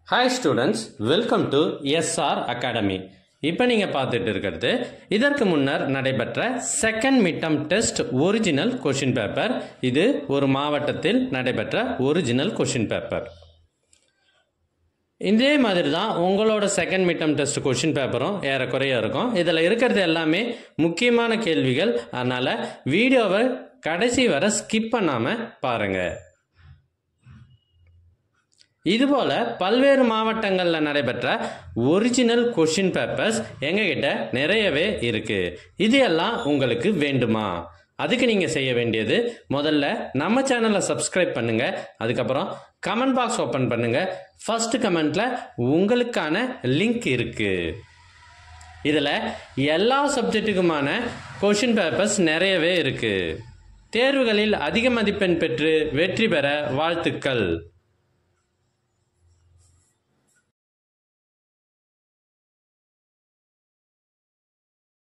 hi students welcome to SR academy இப்போ நீங்கள் பார்த்துட்டு இருக்கிறது இதற்கு முன்னர் நடைபெற்ற second midterm test original question paper இது ஒரு மாவட்டத்தில் நடைபெற்ற ஒரிஜினல் கொஷின் பேப்பர் இதே மாதிரி தான் உங்களோட செகண்ட் மிட்டம் டெஸ்ட் கொஷின் பேப்பரும் ஏறக்குறைய இருக்கும் இதில் இருக்கிறது எல்லாமே முக்கியமான கேள்விகள் அதனால் வீடியோவை கடைசி வரை ஸ்கிப் பண்ணாமல் பாருங்கள் இதுபோல பல்வேறு மாவட்டங்களில் நடைபெற்ற ஒரிஜினல் கொஷின் பேப்பர்ஸ் எங்ககிட்ட நிறையவே இருக்கு இது எல்லாம் உங்களுக்கு வேண்டுமா அதுக்கு நீங்கள் செய்ய வேண்டியது முதல்ல நம்ம சேனலை சப்ஸ்கிரைப் பண்ணுங்க அதுக்கப்புறம் கமெண்ட் பாக்ஸ் ஓப்பன் பண்ணுங்க ஃபர்ஸ்ட் கமெண்ட்ல உங்களுக்கான லிங்க் இருக்கு இதில் எல்லா சப்ஜெக்ட்டுக்குமான கொஷின் பேப்பர்ஸ் நிறையவே இருக்கு தேர்வுகளில் அதிக மதிப்பெண் பெற்று வெற்றி பெற வாழ்த்துக்கள்